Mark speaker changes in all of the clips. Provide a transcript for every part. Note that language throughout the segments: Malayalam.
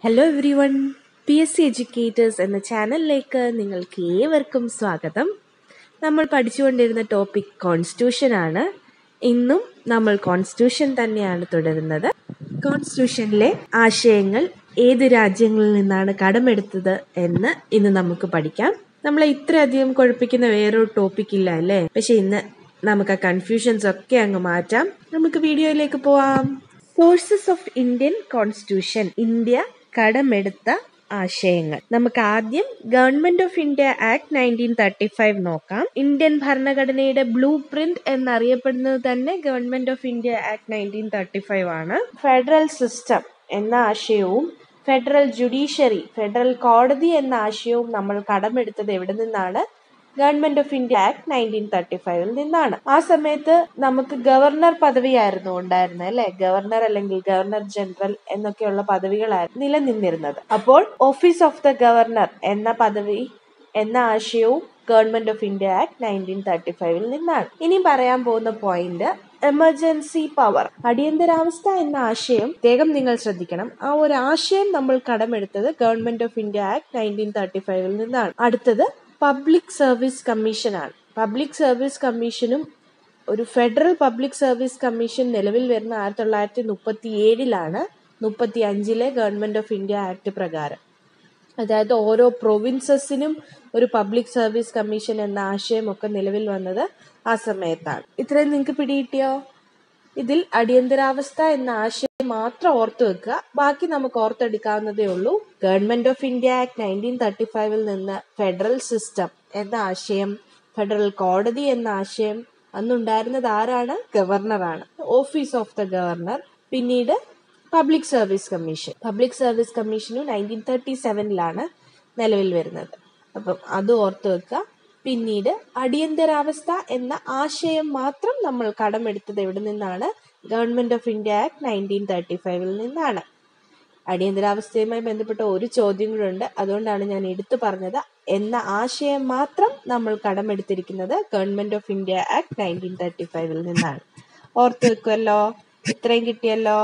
Speaker 1: hello everyone P S C educators എന്ന ചാനലിലേക്ക് നിങ്ങൾക്ക് ഏവർക്കും സ്വാഗതം നമ്മൾ പഠിച്ചുകൊണ്ടിരുന്ന ടോപ്പിക് കോൺസ്റ്റിറ്റ്യൂഷൻ ആണ് ഇന്നും നമ്മൾ കോൺസ്റ്റിറ്റ്യൂഷൻ തന്നെയാണ് തുടരുന്നത് കോൺസ്റ്റിറ്റ്യൂഷനിലെ ആശയങ്ങൾ ഏത് രാജ്യങ്ങളിൽ നിന്നാണ് കടമെടുത്തത് എന്ന് ഇന്ന് നമുക്ക് പഠിക്കാം നമ്മളെ ഇത്രയധികം കുഴപ്പിക്കുന്ന വേറൊരു ടോപ്പിക് ഇല്ല അല്ലേ പക്ഷെ ഇന്ന് നമുക്ക് ആ കൺഫ്യൂഷൻസ് ഒക്കെ അങ്ങ് മാറ്റാം നമുക്ക് വീഡിയോയിലേക്ക് പോവാം sources of Indian constitution India കടമെടുത്ത ആശയങ്ങൾ നമുക്ക് ആദ്യം government of India act nineteen thirty five നോക്കാം ഇന്ത്യൻ ഭരണഘടനയുടെ ബ്ലൂ പ്രിന്റ് എന്നറിയപ്പെടുന്നത് തന്നെ government of India act nineteen thirty five ആണ് ഫെഡറൽ സിസ്റ്റം എന്ന ആശയവും ഫെഡറൽ ജുഡീഷ്യറി ഫെഡറൽ കോടതി എന്ന ആശയവും നമ്മൾ കടമെടുത്തത് എവിടെ നിന്നാണ് government of India act nineteen thirty ഫൈവിൽ നിന്നാണ് ആ സമയത്ത് നമുക്ക് ഗവർണർ പദവിയായിരുന്നു ഉണ്ടായിരുന്നത് അല്ലെ ഗവർണർ അല്ലെങ്കിൽ ഗവർണർ ജനറൽ എന്നൊക്കെയുള്ള പദവികളായിരുന്നു നിലനിന്നിരുന്നത് അപ്പോൾ ഓഫീസ് ഓഫ് ദ ഗവർണർ എന്ന പദവി എന്ന ആശയവും government of India act nineteen thirty ഫൈവിൽ നിന്നാണ് ഇനി പറയാൻ പോകുന്ന പോയിന്റ് എമർജൻസി പവർ അടിയന്തരാവസ്ഥ എന്ന ആശയം വേഗം നിങ്ങൾ ശ്രദ്ധിക്കണം ആ ഒരു ആശയം നമ്മൾ കടമെടുത്തത് government of India act nineteen thirty ഫൈവിൽ നിന്നാണ് അടുത്തത് പബ്ലിക് സർവീസ് കമ്മീഷനാണ് പബ്ലിക് സർവീസ് കമ്മീഷനും ഒരു ഫെഡറൽ പബ്ലിക് സർവീസ് കമ്മീഷൻ നിലവിൽ വരുന്ന ആയിരത്തി തൊള്ളായിരത്തി മുപ്പത്തി ഏഴിലാണ് മുപ്പത്തി അഞ്ചിലെ ഗവൺമെന്റ് ഓഫ് ഇന്ത്യ ആക്ട് പ്രകാരം അതായത് ഓരോ പ്രൊവിൻസസിനും ഒരു പബ്ലിക് സർവീസ് കമ്മീഷൻ എന്ന ആശയം ഒക്കെ നിലവിൽ വന്നത് ആ സമയത്താണ് ഇത്രയും നിങ്ങൾക്ക് പിടികിട്ടിയോ ഇതിൽ അടിയന്തരാവസ്ഥ എന്ന ആശയം മാത്രം ഓർത്തു വെക്കുക ബാക്കി നമുക്ക് ഓർത്തെടുക്കാവുന്നതേ ഉള്ളൂ government of India act nineteen thirty ഫൈവിൽ നിന്ന് ഫെഡറൽ സിസ്റ്റം എന്ന ആശയം ഫെഡറൽ കോടതി എന്ന ആശയം അന്നുണ്ടായിരുന്നത് ആരാണ് ഗവർണറാണ് ഓഫീസ് ഓഫ് ദ ഗവർണർ പിന്നീട് public service commission public service കമ്മീഷനും നയൻറ്റീൻ തേർട്ടി സെവനിലാണ് നിലവിൽ വരുന്നത് അപ്പം അത് ഓർത്തു വെക്കുക പിന്നീട് അടിയന്തരാവസ്ഥ എന്ന ആശയം മാത്രം നമ്മൾ കടമെടുത്തത് എവിടെ നിന്നാണ് government of India act nineteen thirty ഫൈവിൽ നിന്നാണ് അടിയന്തരാവസ്ഥയുമായി ബന്ധപ്പെട്ട ഒരു ചോദ്യം കൂടെ ഉണ്ട് അതുകൊണ്ടാണ് ഞാൻ എടുത്തു പറഞ്ഞത് എന്ന ആശയം മാത്രം നമ്മൾ കടമെടുത്തിരിക്കുന്നത് government of India act nineteen thirty ഫൈവിൽ നിന്നാണ് ഓർത്തു വെക്കുമല്ലോ ഇത്രയും കിട്ടിയല്ലോ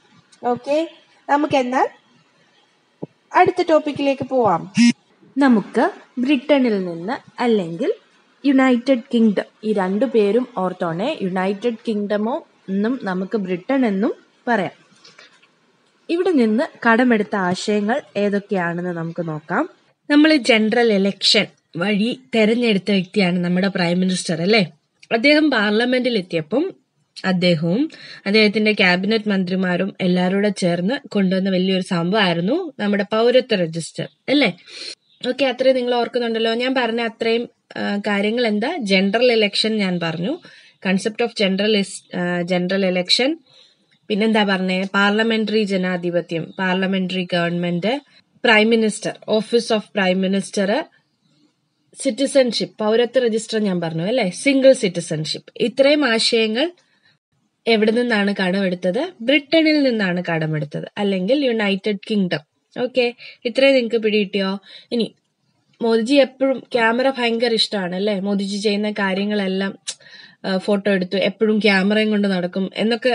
Speaker 1: ഓക്കെ നമുക്ക് എന്നാൽ അടുത്ത ടോപ്പിക്കിലേക്ക് പോവാം നമുക്ക് ബ്രിട്ടനിൽ നിന്ന് അല്ലെങ്കിൽ യുണൈറ്റഡ് കിങ്ഡം ഈ രണ്ടു പേരും ഓർത്തോണേ യുണൈറ്റഡ് കിങ്ഡമോ എന്നും നമുക്ക് ബ്രിട്ടൻ എന്നും പറയാം ഇവിടെ നിന്ന് കടമെടുത്ത ആശയങ്ങൾ ഏതൊക്കെയാണെന്ന് നമുക്ക് നോക്കാം നമ്മൾ ജനറൽ ഇലക്ഷൻ വഴി തെരഞ്ഞെടുത്ത വ്യക്തിയാണ് നമ്മുടെ പ്രൈം മിനിസ്റ്റർ അല്ലേ അദ്ദേഹം പാർലമെന്റിൽ എത്തിയപ്പം അദ്ദേഹവും അദ്ദേഹത്തിന്റെ ക്യാബിനറ്റ് മന്ത്രിമാരും എല്ലാവരോടെ ചേർന്ന് കൊണ്ടുവന്ന വലിയൊരു സംഭവമായിരുന്നു നമ്മുടെ പൗരത്വ രജിസ്റ്റർ അല്ലേ ഓക്കെ അത്രയും നിങ്ങൾ ഓർക്കുന്നുണ്ടല്ലോ ഞാൻ പറഞ്ഞ അത്രയും കാര്യങ്ങൾ എന്താ ജനറൽ ഇലക്ഷൻ ഞാൻ പറഞ്ഞു concept of general general election പിന്നെന്താ പറഞ്ഞേ പാർലമെന്ററി ജനാധിപത്യം parliamentary government prime minister office of prime minister citizenship പൗരത്വ രജിസ്റ്റർ ഞാൻ പറഞ്ഞു അല്ലെ സിംഗിൾ സിറ്റിസൺഷിപ്പ് ഇത്രയും ആശയങ്ങൾ എവിടെ നിന്നാണ് കടമെടുത്തത് ബ്രിട്ടനിൽ നിന്നാണ് കടമെടുത്തത് അല്ലെങ്കിൽ യുണൈറ്റഡ് കിങ്ഡം ഓക്കെ ഇത്രയും നിങ്ങൾക്ക് പിടികിട്ടിയോ ഇനി മോദിജി എപ്പോഴും ക്യാമറ ഭയങ്കര ഇഷ്ടമാണ് അല്ലെ മോദിജി ചെയ്യുന്ന കാര്യങ്ങളെല്ലാം ഫോട്ടോ എടുത്തു എപ്പോഴും ക്യാമറയും കൊണ്ട് നടക്കും എന്നൊക്കെ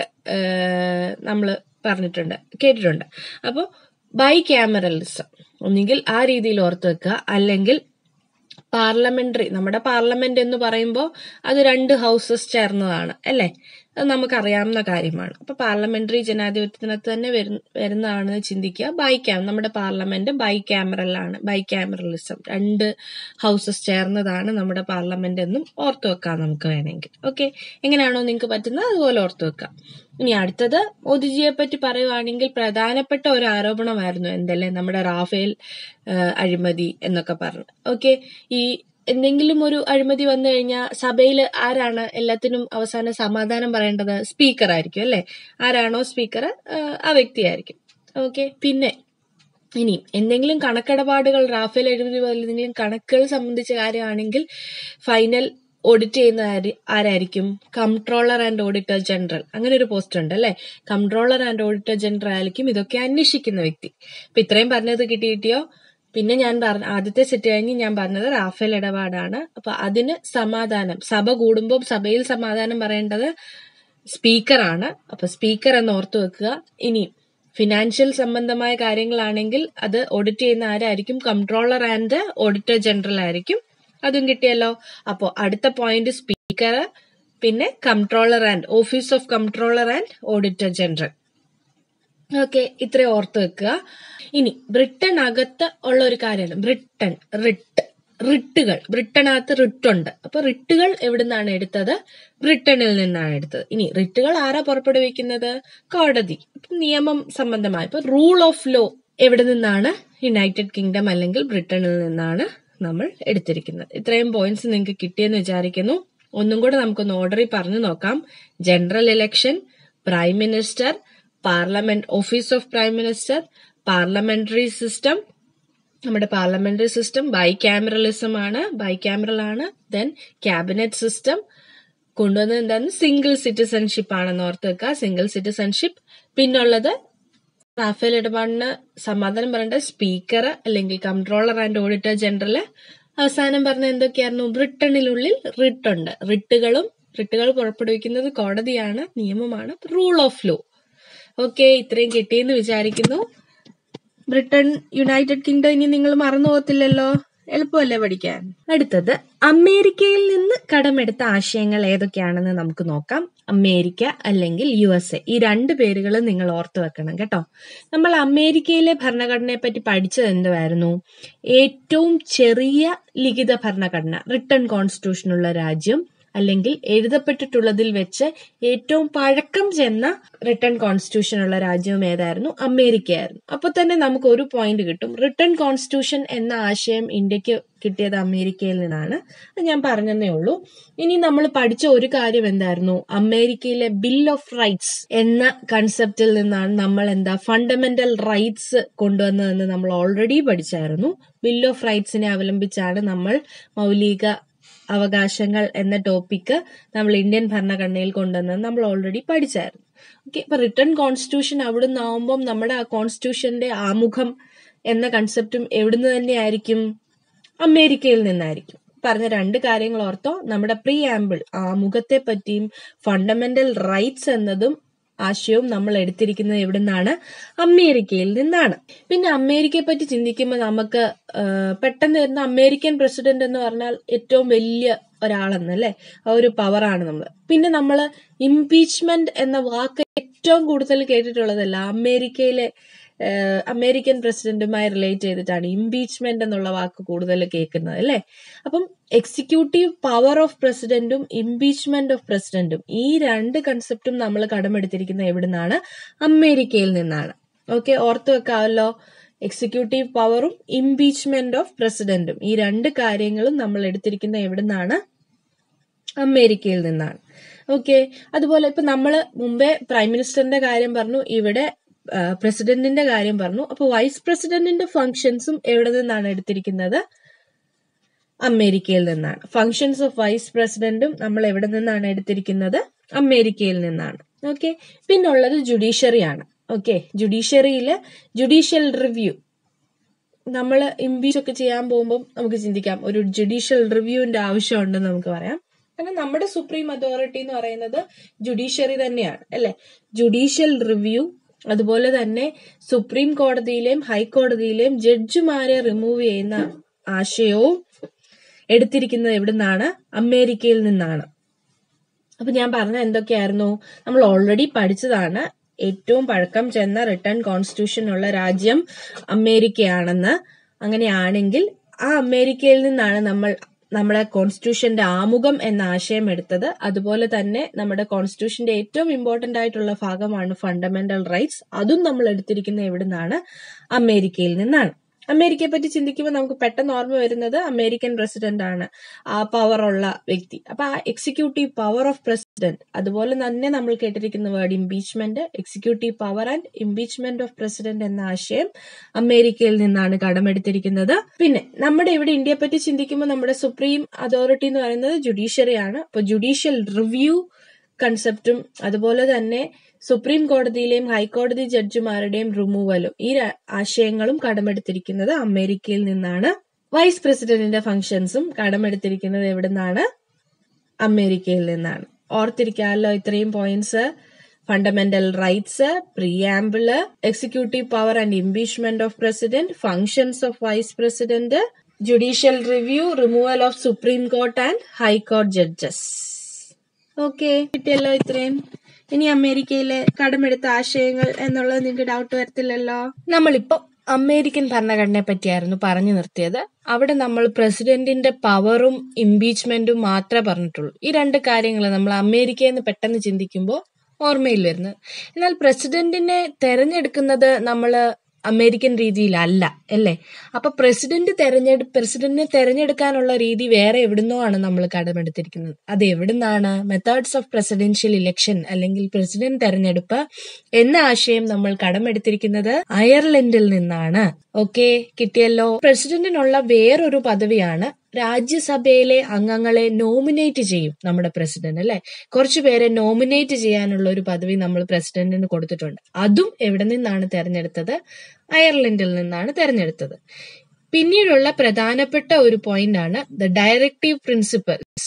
Speaker 1: നമ്മൾ പറഞ്ഞിട്ടുണ്ട് കേട്ടിട്ടുണ്ട് അപ്പോൾ ബൈ ക്യാമറലിസം ഒന്നുകിൽ ആ രീതിയിൽ ഓർത്ത് വെക്കുക അല്ലെങ്കിൽ പാർലമെന്ററി നമ്മുടെ പാർലമെന്റ് എന്ന് പറയുമ്പോൾ അത് രണ്ട് ഹൗസസ് ചേർന്നതാണ് അല്ലേ അത് നമുക്കറിയാവുന്ന കാര്യമാണ് അപ്പൊ പാർലമെന്ററി ജനാധിപത്യത്തിനകത്ത് തന്നെ വരുന്നതാണെന്ന് ചിന്തിക്കുക ബൈ ക്യാം നമ്മുടെ പാർലമെന്റ് ബൈ ക്യാമറലാണ് ബൈ ക്യാമറലിസം രണ്ട് ഹൗസസ് ചേർന്നതാണ് നമ്മുടെ പാർലമെന്റ് എന്നും ഓർത്തു വെക്കാം നമുക്ക് വേണമെങ്കിൽ ഓക്കെ എങ്ങനെയാണോ നിങ്ങൾക്ക് പറ്റുന്നത് അതുപോലെ ഓർത്തു വെക്കാം ഇനി അടുത്തത് മോദിജിയെ പറ്റി പറയുവാണെങ്കിൽ പ്രധാനപ്പെട്ട ഒരു ആരോപണമായിരുന്നു എന്തല്ലേ നമ്മുടെ റാഫേൽ അഴിമതി എന്നൊക്കെ പറഞ്ഞു ഓക്കെ ഈ എന്തെങ്കിലും ഒരു അഴിമതി വന്നു കഴിഞ്ഞാൽ സഭയിൽ ആരാണ് എല്ലാത്തിനും അവസാനം സമാധാനം പറയേണ്ടത് സ്പീക്കർ ആയിരിക്കും അല്ലെ ആരാണോ സ്പീക്കർ ആ വ്യക്തിയായിരിക്കും ഓക്കെ പിന്നെ ഇനി എന്തെങ്കിലും കണക്കിടപാടുകൾ റാഫേൽ അഴിമതി പോലെ എന്തെങ്കിലും കണക്കുകൾ സംബന്ധിച്ച കാര്യമാണെങ്കിൽ ഫൈനൽ ഓഡിറ്റ് ചെയ്യുന്ന ആരായിരിക്കും കംട്രോളർ ആൻഡ് ഓഡിറ്റർ ജനറൽ അങ്ങനെ ഒരു പോസ്റ്റ് ഉണ്ട് അല്ലെ കംട്രോളർ ആൻഡ് ഓഡിറ്റർ ജനറൽ ആയിരിക്കും ഇതൊക്കെ അന്വേഷിക്കുന്ന വ്യക്തി അപ്പൊ ഇത്രയും പറഞ്ഞത് കിട്ടി കിട്ടിയോ പിന്നെ ഞാൻ പറഞ്ഞ ആദ്യത്തെ സെറ്റ് കഴിഞ്ഞ് ഞാൻ പറഞ്ഞത് റാഫേൽ ഇടപാടാണ് അപ്പൊ അതിന് സമാധാനം സഭ കൂടുമ്പോൾ സഭയിൽ സമാധാനം പറയേണ്ടത് സ്പീക്കറാണ് അപ്പൊ സ്പീക്കർ എന്ന് ഓർത്തു വെക്കുക ഇനി ഫിനാൻഷ്യൽ സംബന്ധമായ കാര്യങ്ങളാണെങ്കിൽ അത് ഓഡിറ്റ് ചെയ്യുന്ന ആരായിരിക്കും കൺട്രോളർ ആൻഡ് ഓഡിറ്റർ ജനറൽ ആയിരിക്കും അതും കിട്ടിയല്ലോ അപ്പോൾ അടുത്ത പോയിന്റ് സ്പീക്കർ പിന്നെ controller and office of controller and auditor general okay ഇത്രയും ഓർത്ത് വെക്കുക ഇനി ബ്രിട്ടൻ അകത്ത് ഉള്ള ഒരു കാര്യമാണ് ബ്രിട്ടൻ റിട്ട് റിട്ടുകൾ ബ്രിട്ടനകത്ത് റിട്ടുണ്ട് അപ്പൊ റിട്ടുകൾ എവിടുന്നാണ് എടുത്തത് ബ്രിട്ടനിൽ നിന്നാണ് എടുത്തത് ഇനി റിട്ടുകൾ ആരാ പുറപ്പെടുവിക്കുന്നത് കോടതി നിയമം സംബന്ധമായ ഇപ്പൊ റൂൾ ഓഫ് ലോ എവിടെ നിന്നാണ് യുണൈറ്റഡ് കിങ്ഡം അല്ലെങ്കിൽ ബ്രിട്ടനിൽ നിന്നാണ് നമ്മൾ എടുത്തിരിക്കുന്നത് ഇത്രയും പോയിന്റ്സ് നിങ്ങൾക്ക് കിട്ടിയെന്ന് വിചാരിക്കുന്നു ഒന്നും കൂടെ നമുക്കൊന്ന് ഓർഡറിൽ പറഞ്ഞു നോക്കാം general election prime minister parliament office of prime minister parliamentary system നമ്മുടെ പാർലമെന്ററി സിസ്റ്റം ബൈ ക്യാമറലിസം ആണ് ബൈ ക്യാമറൽ ആണ് ദെൻ ക്യാബിനറ്റ് സിസ്റ്റം കൊണ്ടുവന്നത് എന്താണ് സിംഗിൾ സിറ്റിസൺഷിപ്പ് ആണെന്ന് ഓർത്ത് വെക്കുക സിംഗിൾ സിറ്റിസൺഷിപ്പ് പിന്നുള്ളത് റാഫേൽ ഇടപാടിന് സമാധാനം പറയേണ്ട സ്പീക്കർ അല്ലെങ്കിൽ കൺട്രോളർ ആൻഡ് ഓഡിറ്റർ ജനറൽ അവസാനം പറഞ്ഞ എന്തൊക്കെയായിരുന്നു ബ്രിട്ടനിലുള്ളിൽ റിട്ട് ഉണ്ട് റിട്ടുകളും റിട്ടുകൾ പുറപ്പെടുവിക്കുന്നത് കോടതിയാണ് നിയമമാണ് റൂൾ ഓഫ് ലോ ഓക്കെ ഇത്രയും കിട്ടിയെന്ന് വിചാരിക്കുന്നു ബ്രിട്ടൻ യുണൈറ്റഡ് കിങ്ഡം ഇനി നിങ്ങൾ മറന്നു പോകത്തില്ലല്ലോ എളുപ്പമല്ലേ പഠിക്കാൻ അടുത്തത് അമേരിക്കയിൽ നിന്ന് കടമെടുത്ത ആശയങ്ങൾ ഏതൊക്കെയാണെന്ന് നമുക്ക് നോക്കാം അമേരിക്ക അല്ലെങ്കിൽ യു എസ് എ ഈ രണ്ട് പേരുകൾ നിങ്ങൾ ഓർത്തു വെക്കണം കേട്ടോ നമ്മൾ അമേരിക്കയിലെ ഭരണഘടനയെ പറ്റി പഠിച്ചത് എന്തുവായിരുന്നു ഏറ്റവും ചെറിയ ലിഖിത ഭരണഘടന റിട്ടേൺ കോൺസ്റ്റിറ്റ്യൂഷനുള്ള രാജ്യം അല്ലെങ്കിൽ എഴുതപ്പെട്ടിട്ടുള്ളതിൽ വെച്ച് ഏറ്റവും പഴക്കം ചെന്ന റിട്ടേൺ കോൺസ്റ്റിറ്റ്യൂഷൻ ഉള്ള രാജ്യവും ഏതായിരുന്നു അമേരിക്കയായിരുന്നു അപ്പൊ തന്നെ നമുക്ക് ഒരു പോയിന്റ് കിട്ടും റിട്ടേൺ കോൺസ്റ്റിറ്റ്യൂഷൻ എന്ന ആശയം ഇന്ത്യക്ക് കിട്ടിയത് അമേരിക്കയിൽ നിന്നാണ് അത് ഞാൻ പറഞ്ഞതേ ഉള്ളൂ ഇനി നമ്മൾ പഠിച്ച ഒരു കാര്യം എന്തായിരുന്നു അമേരിക്കയിലെ ബിൽ ഓഫ് റൈറ്റ്സ് എന്ന കൺസെപ്റ്റിൽ നിന്നാണ് നമ്മൾ എന്താ ഫണ്ടമെന്റൽ റൈറ്റ്സ് കൊണ്ടുവന്നതെന്ന് നമ്മൾ ഓൾറെഡി പഠിച്ചായിരുന്നു ബിൽ ഓഫ് റൈറ്റ്സിനെ അവലംബിച്ചാണ് നമ്മൾ മൗലിക അവകാശങ്ങൾ എന്ന ടോപ്പിക്ക് നമ്മൾ ഇന്ത്യൻ ഭരണഘടനയിൽ കൊണ്ടുവന്നത് നമ്മൾ ഓൾറെഡി പഠിച്ചായിരുന്നു ഓക്കെ ഇപ്പൊ റിട്ടേൺ കോൺസ്റ്റിറ്റ്യൂഷൻ അവിടെ നിന്നാവുമ്പം നമ്മുടെ ആ കോൺസ്റ്റിറ്റ്യൂഷന്റെ ആമുഖം എന്ന കൺസെപ്റ്റും എവിടുന്ന് തന്നെയായിരിക്കും അമേരിക്കയിൽ നിന്നായിരിക്കും പറഞ്ഞ രണ്ട് കാര്യങ്ങൾ ഓർത്തോ നമ്മുടെ പ്രീ ആമ്പിൾ ആമുഖത്തെ പറ്റിയും ഫണ്ടമെന്റൽ റൈറ്റ്സ് എന്നതും ആശയവും നമ്മൾ എടുത്തിരിക്കുന്നത് എവിടുന്നാണ് അമേരിക്കയിൽ നിന്നാണ് പിന്നെ അമേരിക്കയെ പറ്റി ചിന്തിക്കുമ്പോൾ നമുക്ക് പെട്ടെന്ന് വരുന്ന അമേരിക്കൻ പ്രസിഡന്റ് എന്ന് പറഞ്ഞാൽ ഏറ്റവും വലിയ ഒരാളെന്നല്ലേ ആ ഒരു പവറാണ് നമ്മൾ പിന്നെ നമ്മൾ ഇംപീച്ച്മെന്റ് എന്ന വാക്ക് ഏറ്റവും കൂടുതൽ കേട്ടിട്ടുള്ളതല്ല അമേരിക്കയിലെ അമേരിക്കൻ പ്രസിഡന്റുമായി റിലേറ്റ് ചെയ്തിട്ടാണ് ഇംപീച്ച്മെന്റ് എന്നുള്ള വാക്ക് കൂടുതൽ കേൾക്കുന്നത് അല്ലേ അപ്പം എക്സിക്യൂട്ടീവ് പവർ ഓഫ് പ്രസിഡന്റും ഇംപീച്ച്മെന്റ് ഓഫ് പ്രസിഡന്റും ഈ രണ്ട് കൺസെപ്റ്റും നമ്മൾ കടമെടുത്തിരിക്കുന്നത് എവിടുന്നാണ് അമേരിക്കയിൽ നിന്നാണ് ഓക്കെ ഓർത്തു വെക്കാമല്ലോ എക്സിക്യൂട്ടീവ് പവറും ഇംപീച്ച്മെന്റ് ഓഫ് പ്രസിഡന്റും ഈ രണ്ട് കാര്യങ്ങളും നമ്മൾ എടുത്തിരിക്കുന്ന എവിടുന്നാണ് അമേരിക്കയിൽ നിന്നാണ് ഓക്കെ അതുപോലെ ഇപ്പൊ നമ്മൾ മുമ്പേ പ്രൈം മിനിസ്റ്ററിന്റെ കാര്യം പറഞ്ഞു ഇവിടെ പ്രസിഡന്റിന്റെ കാര്യം പറഞ്ഞു അപ്പൊ വൈസ് പ്രസിഡന്റിന്റെ ഫങ്ഷൻസും എവിടെ നിന്നാണ് എടുത്തിരിക്കുന്നത് അമേരിക്കയിൽ നിന്നാണ് ഫങ്ഷൻസ് ഓഫ് വൈസ് പ്രസിഡന്റും നമ്മൾ എവിടെ നിന്നാണ് എടുത്തിരിക്കുന്നത് അമേരിക്കയിൽ നിന്നാണ് ഓക്കെ പിന്നുള്ളത് ജുഡീഷ്യറി ആണ് ഓക്കെ ജുഡീഷ്യറിയില് ജുഡീഷ്യൽ റിവ്യൂ നമ്മൾ ഇംപീച്ച് ഒക്കെ ചെയ്യാൻ പോകുമ്പോൾ നമുക്ക് ചിന്തിക്കാം ഒരു ജുഡീഷ്യൽ റിവ്യൂവിന്റെ ആവശ്യമുണ്ടെന്ന് നമുക്ക് പറയാം കാരണം നമ്മുടെ സുപ്രീം അതോറിറ്റി എന്ന് പറയുന്നത് ജുഡീഷ്യറി തന്നെയാണ് അല്ലെ ജുഡീഷ്യൽ റിവ്യൂ അതുപോലെ തന്നെ സുപ്രീം കോടതിയിലെയും ഹൈക്കോടതിയിലെയും ജഡ്ജിമാരെ റിമൂവ് ചെയ്യുന്ന ആശയവും എടുത്തിരിക്കുന്നത് എവിടുന്നാണ് അമേരിക്കയിൽ നിന്നാണ് അപ്പൊ ഞാൻ പറഞ്ഞ എന്തൊക്കെയായിരുന്നു നമ്മൾ ഓൾറെഡി പഠിച്ചതാണ് ഏറ്റവും പഴക്കം ചെന്ന റിട്ടേൺ കോൺസ്റ്റിറ്റ്യൂഷൻ ഉള്ള രാജ്യം അമേരിക്കയാണെന്ന് അങ്ങനെയാണെങ്കിൽ ആ അമേരിക്കയിൽ നിന്നാണ് നമ്മൾ നമ്മുടെ കോൺസ്റ്റിറ്റ്യൂഷന്റെ ആമുഖം എന്ന ആശയം എടുത്തത് അതുപോലെ തന്നെ നമ്മുടെ കോൺസ്റ്റിറ്റ്യൂഷന്റെ ഏറ്റവും ഇമ്പോർട്ടന്റ് ആയിട്ടുള്ള ഭാഗമാണ് ഫണ്ടമെന്റൽ റൈറ്റ്സ് അതും നമ്മൾ എടുത്തിരിക്കുന്ന എവിടുന്നാണ് അമേരിക്കയിൽ നിന്നാണ് അമേരിക്കയെ പറ്റി ചിന്തിക്കുമ്പോൾ നമുക്ക് പെട്ടെന്ന് ഓർമ്മ വരുന്നത് അമേരിക്കൻ പ്രസിഡന്റ് ആണ് ആ പവർ ഉള്ള വ്യക്തി അപ്പൊ ആ എക്സിക്യൂട്ടീവ് പവർ ഓഫ് പ്രസിഡന്റ് അതുപോലെ തന്നെ നമ്മൾ കേട്ടിരിക്കുന്ന word impeachment executive power and impeachment of president എന്ന ആശയം അമേരിക്കയിൽ നിന്നാണ് കടമെടുത്തിരിക്കുന്നത് പിന്നെ നമ്മുടെ ഇവിടെ ഇന്ത്യയെ പറ്റി ചിന്തിക്കുമ്പോൾ നമ്മുടെ സുപ്രീം അതോറിറ്റി എന്ന് പറയുന്നത് ജുഡീഷ്യറി ആണ് അപ്പൊ ജുഡീഷ്യൽ റിവ്യൂ കൺസെപ്റ്റും അതുപോലെ തന്നെ സുപ്രീം കോടതിയിലെയും ഹൈക്കോടതി ജഡ്ജിമാരുടെയും റിമൂവലും ഈ ആശയങ്ങളും കടമെടുത്തിരിക്കുന്നത് അമേരിക്കയിൽ നിന്നാണ് വൈസ് പ്രസിഡന്റിന്റെ ഫംഗ്ഷൻസും കടമെടുത്തിരിക്കുന്നത് എവിടെ നിന്നാണ് അമേരിക്കയിൽ നിന്നാണ് ഓർത്തിരിക്കാമല്ലോ ഇത്രയും points fundamental rights preamble executive power and impeachment of president functions of vice president judicial review removal of supreme court and high court judges okay കിട്ടിയല്ലോ ഇത്രയും ഇനി അമേരിക്കയിലെ കടമെടുത്ത ആശയങ്ങൾ എന്നുള്ളത് നിങ്ങൾക്ക് ഡൗട്ട് വരത്തില്ലല്ലോ നമ്മളിപ്പോ അമേരിക്കൻ ഭരണഘടനയെ പറ്റിയായിരുന്നു പറഞ്ഞു നിർത്തിയത് അവിടെ നമ്മൾ പ്രസിഡന്റിന്റെ പവറും ഇംപീച്ച്മെന്റും മാത്രമേ പറഞ്ഞിട്ടുള്ളൂ ഈ രണ്ട് കാര്യങ്ങൾ നമ്മൾ അമേരിക്കയിൽ നിന്ന് പെട്ടെന്ന് ചിന്തിക്കുമ്പോൾ ഓർമ്മയിൽ വരുന്നത് എന്നാൽ പ്രസിഡന്റിനെ തെരഞ്ഞെടുക്കുന്നത് നമ്മൾ അമേരിക്കൻ രീതിയിലല്ല അല്ലേ അപ്പൊ പ്രസിഡന്റ് തെരഞ്ഞെടു പ്രസിഡന്റിനെ തെരഞ്ഞെടുക്കാനുള്ള രീതി വേറെ എവിടുന്നോ ആണ് നമ്മൾ കടമെടുത്തിരിക്കുന്നത് അത് എവിടുന്നാണ് മെത്തേഡ്സ് ഓഫ് പ്രസിഡൻഷ്യൽ ഇലക്ഷൻ അല്ലെങ്കിൽ പ്രസിഡന്റ് തെരഞ്ഞെടുപ്പ് എന്ന ആശയം നമ്മൾ കടമെടുത്തിരിക്കുന്നത് അയർലൻഡിൽ നിന്നാണ് ഓക്കെ കിട്ടിയല്ലോ പ്രസിഡന്റിനുള്ള വേറൊരു പദവിയാണ് രാജ്യസഭയിലെ അംഗങ്ങളെ നോമിനേറ്റ് ചെയ്യും നമ്മുടെ പ്രസിഡന്റ് അല്ലെ കുറച്ചു പേരെ നോമിനേറ്റ് ചെയ്യാനുള്ള ഒരു പദവി നമ്മൾ പ്രസിഡന്റിന് കൊടുത്തിട്ടുണ്ട് അതും എവിടെ നിന്നാണ് തെരഞ്ഞെടുത്തത് അയർലൻഡിൽ നിന്നാണ് തെരഞ്ഞെടുത്തത് പിന്നീടുള്ള പ്രധാനപ്പെട്ട ഒരു പോയിന്റ് ആണ് ദ ഡയറക്റ്റീവ് പ്രിൻസിപ്പൽസ്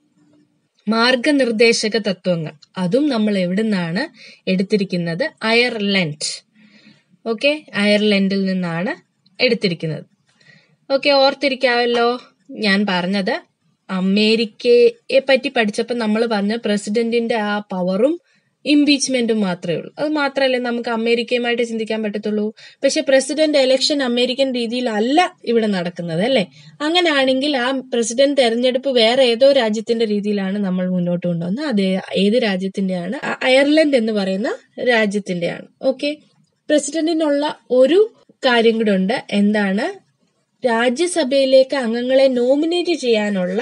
Speaker 1: മാർഗനിർദ്ദേശക തത്വങ്ങൾ അതും നമ്മൾ എവിടുന്നാണ് എടുത്തിരിക്കുന്നത് അയർലൻഡ് ഓക്കെ അയർലൻഡിൽ നിന്നാണ് എടുത്തിരിക്കുന്നത് ഓക്കെ ഓർത്തിരിക്കാമല്ലോ ഞാൻ പറഞ്ഞത് അമേരിക്കയെ പറ്റി പഠിച്ചപ്പോൾ നമ്മൾ പറഞ്ഞ പ്രസിഡന്റിന്റെ ആ പവറും ഇംപീച്ച്മെന്റും മാത്രമേ ഉള്ളൂ അത് മാത്രമല്ലേ നമുക്ക് അമേരിക്കയുമായിട്ട് ചിന്തിക്കാൻ പറ്റത്തുള്ളൂ പക്ഷെ പ്രസിഡന്റ് എലക്ഷൻ അമേരിക്കൻ രീതിയിലല്ല ഇവിടെ നടക്കുന്നത് അല്ലേ അങ്ങനെയാണെങ്കിൽ ആ പ്രസിഡന്റ് തെരഞ്ഞെടുപ്പ് വേറെ ഏതോ രാജ്യത്തിന്റെ രീതിയിലാണ് നമ്മൾ മുന്നോട്ട് കൊണ്ടുവന്നത് അത് ഏത് രാജ്യത്തിന്റെയാണ് അയർലൻഡ് എന്ന് പറയുന്ന രാജ്യത്തിന്റെയാണ് ഓക്കെ പ്രസിഡന്റിനുള്ള ഒരു കാര്യം കൂടെ ഉണ്ട് എന്താണ് രാജ്യസഭയിലേക്ക് അംഗങ്ങളെ നോമിനേറ്റ് ചെയ്യാനുള്ള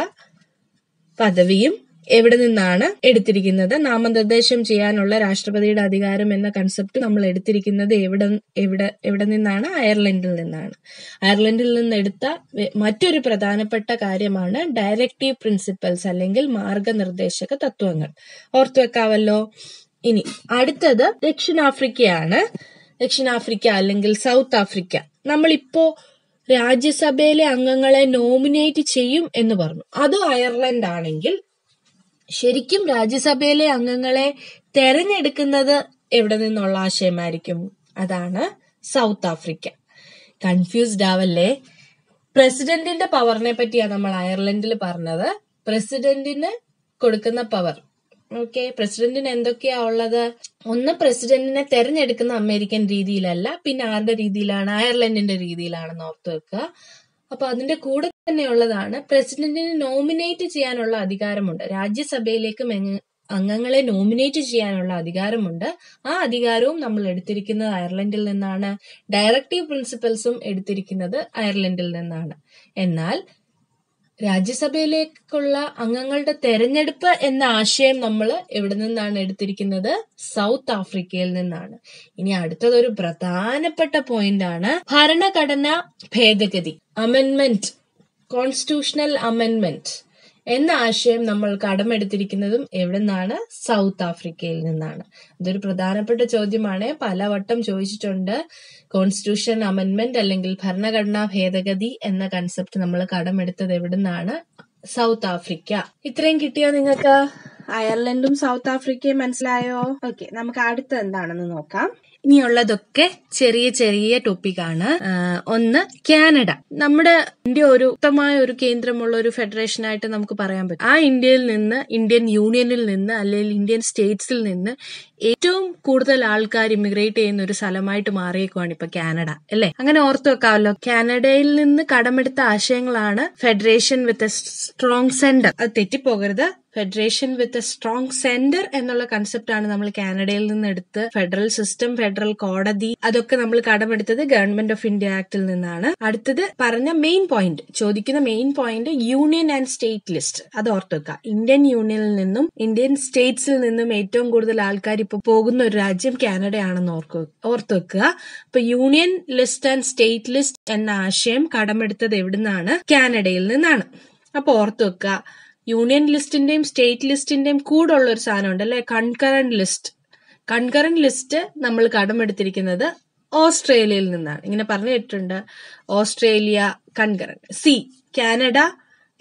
Speaker 1: പദവിയും എവിടെ നിന്നാണ് എടുത്തിരിക്കുന്നത് നാമനിർദ്ദേശം ചെയ്യാനുള്ള രാഷ്ട്രപതിയുടെ അധികാരം എന്ന കൺസെപ്റ്റ് നമ്മൾ എടുത്തിരിക്കുന്നത് എവിടെ എവിടെ എവിടെ നിന്നാണ് അയർലൻഡിൽ നിന്നാണ് അയർലൻഡിൽ നിന്ന് എടുത്ത മറ്റൊരു പ്രധാനപ്പെട്ട കാര്യമാണ് ഡയറക്റ്റീവ് പ്രിൻസിപ്പൽസ് അല്ലെങ്കിൽ മാർഗനിർദ്ദേശക തത്വങ്ങൾ ഓർത്തു വെക്കാവല്ലോ ഇനി അടുത്തത് ദക്ഷിണാഫ്രിക്കയാണ് ദക്ഷിണാഫ്രിക്ക അല്ലെങ്കിൽ സൗത്ത് ആഫ്രിക്ക നമ്മളിപ്പോ രാജ്യസഭയിലെ അംഗങ്ങളെ നോമിനേറ്റ് ചെയ്യും എന്ന് പറഞ്ഞു അത് അയർലൻഡ് ആണെങ്കിൽ ശരിക്കും രാജ്യസഭയിലെ അംഗങ്ങളെ തെരഞ്ഞെടുക്കുന്നത് എവിടെ നിന്നുള്ള ആശയമായിരിക്കും അതാണ് സൗത്ത് ആഫ്രിക്ക കൺഫ്യൂസ്ഡ് ആവല്ലേ പ്രസിഡന്റിന്റെ പവറിനെ പറ്റിയാണ് നമ്മൾ അയർലൻഡിൽ പറഞ്ഞത് പ്രസിഡന്റിന് കൊടുക്കുന്ന പവർ ഓക്കെ പ്രസിഡന്റിന് എന്തൊക്കെയാ ഉള്ളത് ഒന്ന് പ്രസിഡന്റിനെ തെരഞ്ഞെടുക്കുന്ന അമേരിക്കൻ രീതിയിലല്ല പിന്നെ ആരുടെ രീതിയിലാണ് അയർലൻഡിന്റെ രീതിയിലാണെന്ന് ഓർത്ത് വെക്കുക അപ്പൊ അതിന്റെ കൂടെ തന്നെയുള്ളതാണ് പ്രസിഡന്റിനെ നോമിനേറ്റ് ചെയ്യാനുള്ള അധികാരമുണ്ട് രാജ്യസഭയിലേക്ക് അംഗങ്ങളെ നോമിനേറ്റ് ചെയ്യാനുള്ള അധികാരമുണ്ട് ആ അധികാരവും നമ്മൾ എടുത്തിരിക്കുന്നത് അയർലൻഡിൽ നിന്നാണ് ഡയറക്റ്റീവ് പ്രിൻസിപ്പൽസും എടുത്തിരിക്കുന്നത് അയർലൻഡിൽ നിന്നാണ് എന്നാൽ രാജ്യസഭയിലേക്കുള്ള അംഗങ്ങളുടെ തെരഞ്ഞെടുപ്പ് എന്ന ആശയം നമ്മൾ എവിടെ നിന്നാണ് എടുത്തിരിക്കുന്നത് സൗത്ത് ആഫ്രിക്കയിൽ നിന്നാണ് ഇനി അടുത്തതൊരു പ്രധാനപ്പെട്ട പോയിന്റ് ആണ് ഭരണഘടന ഭേദഗതി അമെന്റ്മെന്റ് കോൺസ്റ്റിറ്റ്യൂഷണൽ അമെന്റ്മെന്റ് എന്ന ആശയം നമ്മൾ കടമെടുത്തിരിക്കുന്നതും എവിടെ നിന്നാണ് സൗത്ത് ആഫ്രിക്കയിൽ നിന്നാണ് ഇതൊരു പ്രധാനപ്പെട്ട ചോദ്യമാണ് പലവട്ടം ചോദിച്ചിട്ടുണ്ട് കോൺസ്റ്റിറ്റ്യൂഷൻ അമെന്റ്മെന്റ് അല്ലെങ്കിൽ ഭരണഘടനാ ഭേദഗതി എന്ന കൺസെപ്റ്റ് നമ്മൾ കടമെടുത്തത് എവിടെ നിന്നാണ് സൗത്ത് ആഫ്രിക്ക ഇത്രയും കിട്ടിയോ നിങ്ങൾക്ക് അയർലൻഡും സൗത്ത് ആഫ്രിക്കയും മനസ്സിലായോ ഓക്കെ നമുക്ക് അടുത്ത എന്താണെന്ന് നോക്കാം ഇനിയുള്ളതൊക്കെ ചെറിയ ചെറിയ ടോപ്പിക്കാണ് ഒന്ന് കാനഡ നമ്മുടെ ഇന്ത്യ ഒരു ഉത്തമമായ ഒരു കേന്ദ്രമുള്ള ഒരു ഫെഡറേഷൻ ആയിട്ട് നമുക്ക് പറയാൻ പറ്റും ആ ഇന്ത്യയിൽ നിന്ന് ഇന്ത്യൻ യൂണിയനിൽ നിന്ന് അല്ലെങ്കിൽ ഇന്ത്യൻ സ്റ്റേറ്റ്സിൽ നിന്ന് ഏറ്റവും കൂടുതൽ ആൾക്കാർ ഇമിഗ്രേറ്റ് ചെയ്യുന്ന ഒരു സ്ഥലമായിട്ട് മാറിയേക്കുവാണ് ഇപ്പൊ കാനഡ അല്ലെ അങ്ങനെ ഓർത്തു വെക്കാമല്ലോ കാനഡയിൽ നിന്ന് കടമെടുത്ത ആശയങ്ങളാണ് federation with a strong centre അത് തെറ്റിപ്പോകരുത് federation with a strong centre എന്നുള്ള കൺസെപ്റ്റ് ആണ് നമ്മൾ കാനഡയിൽ നിന്ന് എടുത്ത് ഫെഡറൽ സിസ്റ്റം ഫെഡറൽ കോടതി അതൊക്കെ നമ്മൾ കടമെടുത്തത് ഗവൺമെന്റ് ഓഫ് ഇന്ത്യ ആക്ടിൽ നിന്നാണ് അടുത്തത് പറഞ്ഞ മെയിൻ പോയിന്റ് ചോദിക്കുന്ന main point union and state list അത് ഓർത്തു വെക്കുക ഇന്ത്യൻ യൂണിയനിൽ നിന്നും ഇന്ത്യൻ സ്റ്റേറ്റ്സിൽ നിന്നും ഏറ്റവും കൂടുതൽ ആൾക്കാർ ഇപ്പൊ പോകുന്ന ഒരു രാജ്യം കാനഡയാണെന്ന് ഓർക്കു ഓർത്തു വെക്കുക അപ്പൊ union list and state list എന്ന ആശയം കടമെടുത്തത് എവിടുന്നാണ് കാനഡയിൽ നിന്നാണ് അപ്പൊ ഓർത്തു വെക്കുക യൂണിയൻ ലിസ്റ്റിന്റെയും സ്റ്റേറ്റ് ലിസ്റ്റിന്റെയും കൂടെ ഉള്ള ഒരു സാധനമുണ്ട് അല്ലെ കൺകറന്റ് ലിസ്റ്റ് കൺകറന്റ് ലിസ്റ്റ് നമ്മൾ കടമെടുത്തിരിക്കുന്നത് ഓസ്ട്രേലിയയിൽ നിന്നാണ് ഇങ്ങനെ പറഞ്ഞു കേട്ടിട്ടുണ്ട് ഓസ്ട്രേലിയ കൺകറന്റ് സി കാനഡ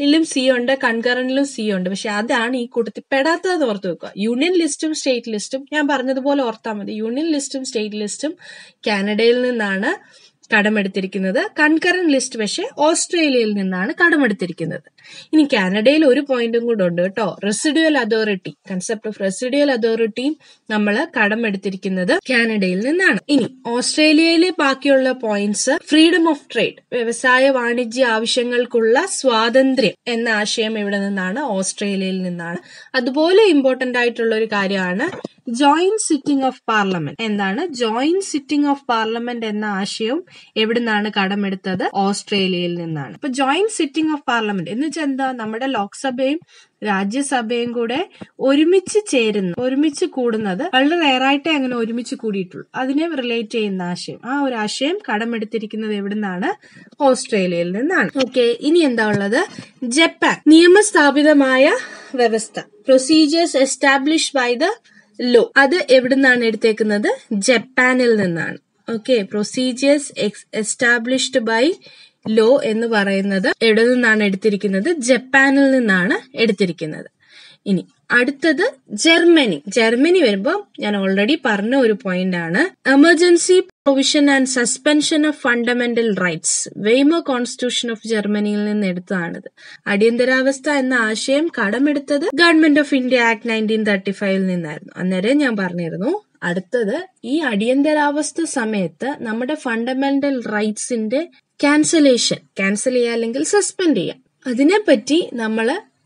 Speaker 2: യൂണിയനിലും സി ഉണ്ട് കൺകറന്റിലും സി ഉണ്ട് പക്ഷെ അതാണ് ഈ കൂട്ടത്തിൽ പെടാത്തതെന്ന് ഓർത്ത് വെക്കുക യൂണിയൻ ലിസ്റ്റും സ്റ്റേറ്റ് ലിസ്റ്റും ഞാൻ പറഞ്ഞതുപോലെ ഓർത്താൽ മതി യൂണിയൻ ലിസ്റ്റും സ്റ്റേറ്റ് ലിസ്റ്റും കാനഡയിൽ നിന്നാണ് കടമെടുത്തിരിക്കുന്നത് കൺകറന്റ് ലിസ്റ്റ് പക്ഷെ ഓസ്ട്രേലിയയിൽ നിന്നാണ് കടമെടുത്തിരിക്കുന്നത് ഇനി കാനഡയിൽ ഒരു പോയിന്റും കൂടെ ഉണ്ട് കേട്ടോ residual authority concept of residual അതോറിറ്റിയും നമ്മൾ കടമെടുത്തിരിക്കുന്നത് കാനഡയിൽ നിന്നാണ് ഇനി ഓസ്ട്രേലിയയിലെ ബാക്കിയുള്ള പോയിന്റ്സ് ഫ്രീഡം ഓഫ് ട്രേഡ് വ്യവസായ വാണിജ്യ ആവശ്യങ്ങൾക്കുള്ള സ്വാതന്ത്ര്യം എന്ന ആശയം ഇവിടെ നിന്നാണ് ഓസ്ട്രേലിയയിൽ നിന്നാണ് അതുപോലെ ഇമ്പോർട്ടന്റ് ആയിട്ടുള്ള ഒരു കാര്യമാണ് ജോയിന്റ് സിറ്റിംഗ് ഓഫ് പാർലമെന്റ് എന്താണ് ജോയിന്റ് സിറ്റിംഗ് ഓഫ് പാർലമെന്റ് എന്ന ആശയവും എവിടുന്നാണ് കടമെടുത്തത് ഓസ്ട്രേലിയയിൽ നിന്നാണ് അപ്പൊ ജോയിന്റ് സിറ്റിംഗ് ഓഫ് പാർലമെന്റ് എന്ന് വെച്ചാൽ എന്താ നമ്മുടെ ലോക്സഭയും രാജ്യസഭയും കൂടെ ഒരുമിച്ച് ചേരുന്നു ഒരുമിച്ച് കൂടുന്നത് വളരെ റയറായിട്ടേ അങ്ങനെ ഒരുമിച്ച് കൂടിയിട്ടുള്ളൂ അതിനെ റിലേറ്റ് ചെയ്യുന്ന ആശയം ആ ഒരു ആശയം കടമെടുത്തിരിക്കുന്നത് എവിടുന്നാണ് ഓസ്ട്രേലിയയിൽ നിന്നാണ് ഓക്കെ ഇനി എന്താ ഉള്ളത് ജപ്പാൻ നിയമസ്ഥാപിതമായ വ്യവസ്ഥ procedures establish by the law അത് എവിടുന്നാണ് എടുത്തേക്കുന്നത് ജപ്പാനിൽ നിന്നാണ് okay procedures established by law എന്ന് പറയുന്നത് എവിടെ നിന്നാണ് എടുത്തിരിക്കുന്നത് ജപ്പാനിൽ നിന്നാണ് എടുത്തിരിക്കുന്നത് ഇനി അടുത്തത് ജർമ്മനി ജർമ്മനി വരുമ്പോൾ ഞാൻ ഓൾറെഡി പറഞ്ഞ ഒരു പോയിന്റ് ആണ് emergency provision and suspension of fundamental rights Weimar constitution of ജർമ്മനിയിൽ നിന്ന് എടുത്തതാണിത് അടിയന്തരാവസ്ഥ എന്ന ആശയം കടമെടുത്തത് government of India act nineteen thirty ഫൈവിൽ നിന്നായിരുന്നു അന്നേരം ഞാൻ പറഞ്ഞിരുന്നു അടുത്തത് ഈ അടിയന്തരാവസ്ഥ സമയത്ത് നമ്മുടെ ഫണ്ടമെന്റൽ റൈറ്റ്സിന്റെ ക്യാൻസലേഷൻ ക്യാൻസൽ ചെയ്യുക അല്ലെങ്കിൽ സസ്പെൻഡ് ചെയ്യാം അതിനെപ്പറ്റി നമ്മൾ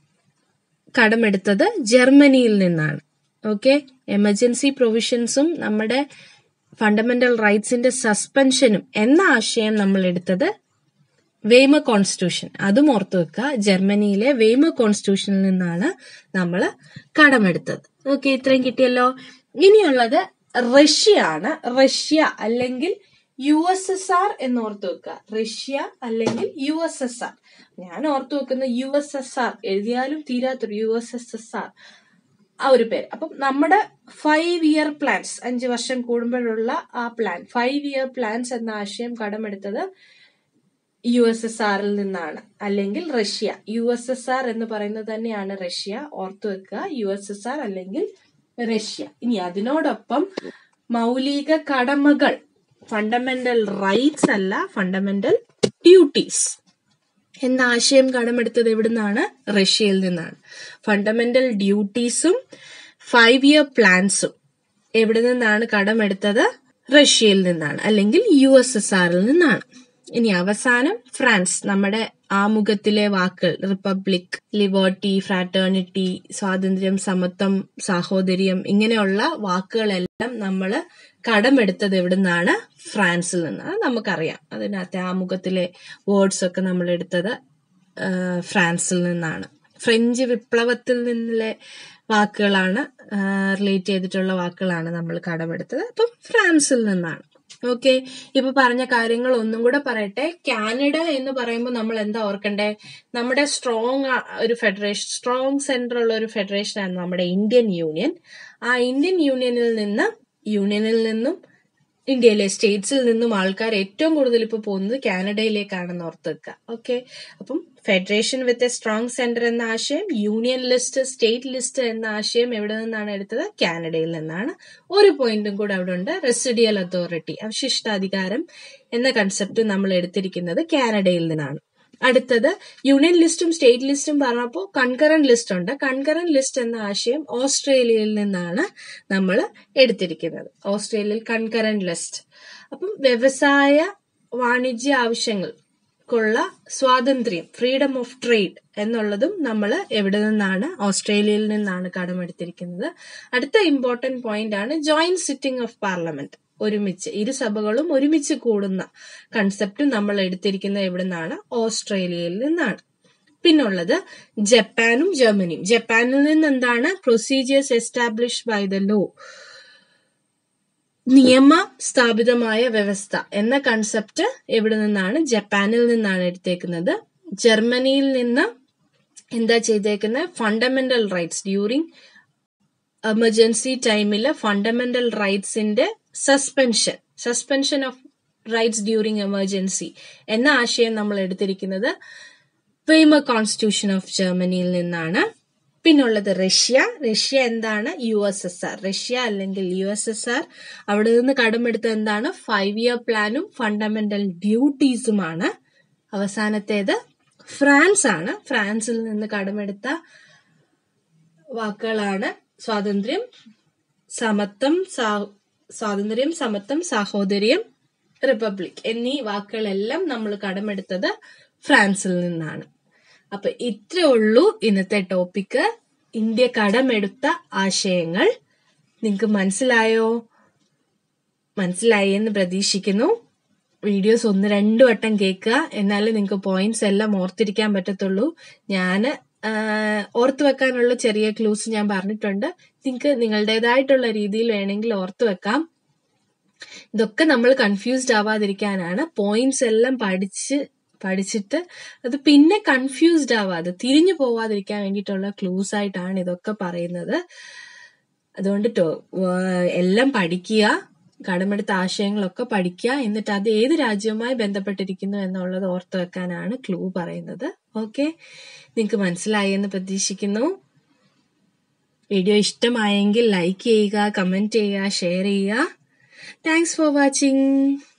Speaker 2: കടമെടുത്തത് ജർമ്മനിയിൽ നിന്നാണ് ഓക്കെ എമർജൻസി പ്രൊവിഷൻസും നമ്മുടെ ഫണ്ടമെന്റൽ റൈറ്റ്സിന്റെ സസ്പെൻഷനും എന്ന ആശയം നമ്മൾ എടുത്തത് വെയ്മ കോൺസ്റ്റിറ്റ്യൂഷൻ അതും ഓർത്തു വെക്കുക ജർമ്മനിയിലെ വെയ്മ കോൺസ്റ്റിറ്റ്യൂഷനിൽ നിന്നാണ് നമ്മൾ കടമെടുത്തത് ഓക്കെ ഇത്രയും കിട്ടിയല്ലോ ഇനിയുള്ളത് റഷ്യ ആണ് റഷ്യ അല്ലെങ്കിൽ യു എസ് എസ് ആർ എന്ന് ഓർത്തു വെക്കുക റഷ്യ അല്ലെങ്കിൽ യു എസ് എസ് ആർ ഞാൻ ഓർത്തു വെക്കുന്ന യു എസ് എസ് ആർ എഴുതിയാലും തീരാത്തൊരു U S S S R ആ ഒരു പേര് അപ്പം നമ്മുടെ ഫൈവ് ഇയർ പ്ലാൻസ് അഞ്ച് വർഷം കൂടുമ്പോഴുള്ള ആ പ്ലാൻ ഫൈവ് ഇയർ പ്ലാൻസ് എന്ന ആശയം കടമെടുത്തത് യു എസ് എസ് ആറിൽ നിന്നാണ് അല്ലെങ്കിൽ Russia U S S R എന്ന് പറയുന്നത് തന്നെയാണ് റഷ്യ ഓർത്തു വെക്കുക യു എസ് എസ് ആർ അല്ലെങ്കിൽ റഷ്യ ഇനി അതിനോടൊപ്പം മൗലിക കടമകൾ ഫണ്ടമെന്റൽ റൈറ്റ്സ് അല്ല ഫണ്ടമെന്റൽ ഡ്യൂട്ടീസ് എന്ന ആശയം കടമെടുത്തത് എവിടുന്നാണ് റഷ്യയിൽ നിന്നാണ് ഫണ്ടമെന്റൽ ഡ്യൂട്ടീസും ഫൈവ് ഇയർ പ്ലാൻസും എവിടെ നിന്നാണ് കടമെടുത്തത് റഷ്യയിൽ നിന്നാണ് അല്ലെങ്കിൽ യു എസ് എസ് ആറിൽ നിന്നാണ് ഇനി അവസാനം ഫ്രാൻസ് നമ്മുടെ ആമുഖത്തിലെ വാക്കുകൾ റിപ്പബ്ലിക് ലിബർട്ടി ഫ്രാറ്റേണിറ്റി സ്വാതന്ത്ര്യം സമത്വം സാഹോദര്യം ഇങ്ങനെയുള്ള വാക്കുകളെല്ലാം നമ്മൾ കടമെടുത്തത് എവിടുന്നാണ് ഫ്രാൻസിൽ നിന്ന് അത് നമുക്കറിയാം അതിനകത്തെ ആമുഖത്തിലെ വേർഡ്സ് ഒക്കെ നമ്മൾ എടുത്തത് ആ, ഫ്രാൻസിൽ നിന്നാണ് ഫ്രഞ്ച് വിപ്ലവത്തിൽ നിന്നിലെ വാക്കുകളാണ് റിലേറ്റ് ചെയ്തിട്ടുള്ള വാക്കുകളാണ് നമ്മൾ കടമെടുത്തത് അപ്പം ഫ്രാൻസിൽ നിന്നാണ് ഓക്കെ ഇപ്പൊ പറഞ്ഞ കാര്യങ്ങൾ ഒന്നും കൂടെ പറയട്ടെ കാനഡ എന്ന് പറയുമ്പോൾ നമ്മൾ എന്താ ഓർക്കണ്ടേ നമ്മുടെ സ്ട്രോങ് ഒരു ഫെഡറേഷൻ സ്ട്രോങ് സെന്റർ ഉള്ള ഒരു ഫെഡറേഷൻ ആണ് നമ്മുടെ ഇന്ത്യൻ യൂണിയൻ ആ ഇന്ത്യൻ യൂണിയനിൽ നിന്ന് യൂണിയനിൽ നിന്നും ഇന്ത്യയിലെ സ്റ്റേറ്റ്സിൽ നിന്നും ആൾക്കാർ ഏറ്റവും കൂടുതൽ ഇപ്പൊ പോകുന്നത് കാനഡയിലേക്കാണെന്ന് ഓർത്ത് വെക്കുക ഓക്കെ അപ്പം federation with a strong centre എന്ന ആശയം യൂണിയൻ ലിസ്റ്റ് സ്റ്റേറ്റ് ലിസ്റ്റ് എന്ന ആശയം എവിടെ നിന്നാണ് എടുത്തത് കാനഡയിൽ നിന്നാണ് ഒരു പോയിന്റും കൂടെ അവിടെ ഉണ്ട് റെസിഡിയൽ അതോറിറ്റി അവശിഷ്ടാധികാരം എന്ന കൺസെപ്റ്റ് നമ്മൾ എടുത്തിരിക്കുന്നത് കാനഡയിൽ നിന്നാണ് അടുത്തത് യൂണിയൻ ലിസ്റ്റും സ്റ്റേറ്റ് ലിസ്റ്റും പറഞ്ഞപ്പോൾ കൺകറന്റ് ലിസ്റ്റ് ഉണ്ട് കൺകറന്റ് ലിസ്റ്റ് എന്ന ആശയം ഓസ്ട്രേലിയയിൽ നിന്നാണ് നമ്മൾ എടുത്തിരിക്കുന്നത് ഓസ്ട്രേലിയയിൽ കൺകറന്റ് ലിസ്റ്റ് അപ്പം വ്യവസായ വാണിജ്യ ആവശ്യങ്ങൾക്കുള്ള സ്വാതന്ത്ര്യം ഫ്രീഡം ഓഫ് ട്രേഡ് എന്നുള്ളതും നമ്മൾ എവിടെ നിന്നാണ് ഓസ്ട്രേലിയയിൽ നിന്നാണ് കടമെടുത്തിരിക്കുന്നത് അടുത്ത ഇമ്പോർട്ടന്റ് പോയിന്റ് ആണ് ജോയിന്റ് സിറ്റിംഗ് ഓഫ് പാർലമെന്റ് ഒരുമിച്ച് ഇരു സഭകളും ഒരുമിച്ച് കൂടുന്ന കൺസെപ്റ്റ് നമ്മൾ എടുത്തിരിക്കുന്നത് എവിടെ നിന്നാണ് ഓസ്ട്രേലിയയിൽ നിന്നാണ് പിന്നുള്ളത് ജപ്പാനും ജർമ്മനിയും ജപ്പാനിൽ നിന്ന് എന്താണ് procedures establish by the law നിയമ സ്ഥാപിതമായ വ്യവസ്ഥ എന്ന കൺസെപ്റ്റ് എവിടെ നിന്നാണ് ജപ്പാനിൽ നിന്നാണ് എടുത്തേക്കുന്നത് ജർമ്മനിയിൽ നിന്ന് എന്താ ചെയ്തേക്കുന്നത് ഫണ്ടമെന്റൽ റൈറ്റ്സ് ഡ്യൂറിങ് എമർജൻസി ടൈമില് ഫണ്ടമെന്റൽ റൈറ്റ്സിന്റെ suspension suspension of rights during emergency എന്ന ആശയം നമ്മൾ എടുത്തിരിക്കുന്നത് വെയ്മർ കോൺസ്റ്റിറ്റ്യൂഷൻ ഓഫ് ജർമ്മനിയിൽ നിന്നാണ് പിന്നുള്ളത് റഷ്യ റഷ്യ എന്താണ് U S S R Russia അല്ലെങ്കിൽ യു എസ് എസ് ആർ അവിടെ നിന്ന് കടമെടുത്ത എന്താണ് ഫൈവ് ഇയർ പ്ലാനും ഫണ്ടമെന്റൽ ഡ്യൂട്ടീസുമാണ് അവസാനത്തേത് ഫ്രാൻസ് ആണ് ഫ്രാൻസിൽ നിന്ന് കടമെടുത്ത വാക്കുകളാണ് സ്വാതന്ത്ര്യം സമത്വം സാ- സ്വാതന്ത്ര്യം സമത്വം സാഹോദര്യം റിപ്പബ്ലിക് എന്നീ വാക്കുകളെല്ലാം നമ്മൾ കടമെടുത്തത് ഫ്രാൻസിൽ നിന്നാണ് അപ്പൊ ഇത്രേ ഉള്ളൂ ഇന്നത്തെ ടോപ്പിക്ക് ഇന്ത്യ കടമെടുത്ത ആശയങ്ങൾ നിങ്ങൾക്ക് മനസ്സിലായോ മനസ്സിലായി എന്ന് പ്രതീക്ഷിക്കുന്നു വീഡിയോസ് ഒന്ന് രണ്ടു വട്ടം കേൾക്കുക എന്നാലേ നിങ്ങൾക്ക് പോയിന്റ്സ് എല്ലാം ഓർത്തിരിക്കാൻ പറ്റത്തുള്ളൂ ഞാൻ ഓർത്തു വെക്കാനുള്ള ചെറിയ ക്ലൂസ് ഞാൻ പറഞ്ഞിട്ടുണ്ട് നിങ്ങൾക്ക് നിങ്ങളുടേതായിട്ടുള്ള രീതിയിൽ വേണമെങ്കിൽ ഓർത്തു വെക്കാം ഇതൊക്കെ നമ്മൾ കൺഫ്യൂസ്ഡ് ആവാതിരിക്കാനാണ് പോയിന്റ്സ് എല്ലാം പഠിച്ച് പഠിച്ചിട്ട് അത് പിന്നെ കൺഫ്യൂസ്ഡ് ആവാതെ തിരിഞ്ഞു പോവാതിരിക്കാൻ വേണ്ടിയിട്ടുള്ള ക്ലൂസ് ആയിട്ടാണ് ഇതൊക്കെ പറയുന്നത് അതുകൊണ്ട് ടോ- വ- എല്ലാം പഠിക്കുക കടമെടുത്ത ആശയങ്ങളൊക്കെ പഠിക്കുക എന്നിട്ട് അത് ഏത് രാജ്യവുമായി ബന്ധപ്പെട്ടിരിക്കുന്നു എന്നുള്ളത് ഓർത്ത് വെക്കാനാണ് ക്ലൂ പറയുന്നത് ഓക്കെ നിങ്ങൾക്ക് മനസ്സിലായി എന്ന് പ്രതീക്ഷിക്കുന്നു വീഡിയോ ഇഷ്ടമായെങ്കിൽ ലൈക്ക് ചെയ്യുക കമന്റ് ചെയ്യുക ഷെയർ ചെയ്യുക താങ്ക്സ് ഫോർ വാച്ചിങ്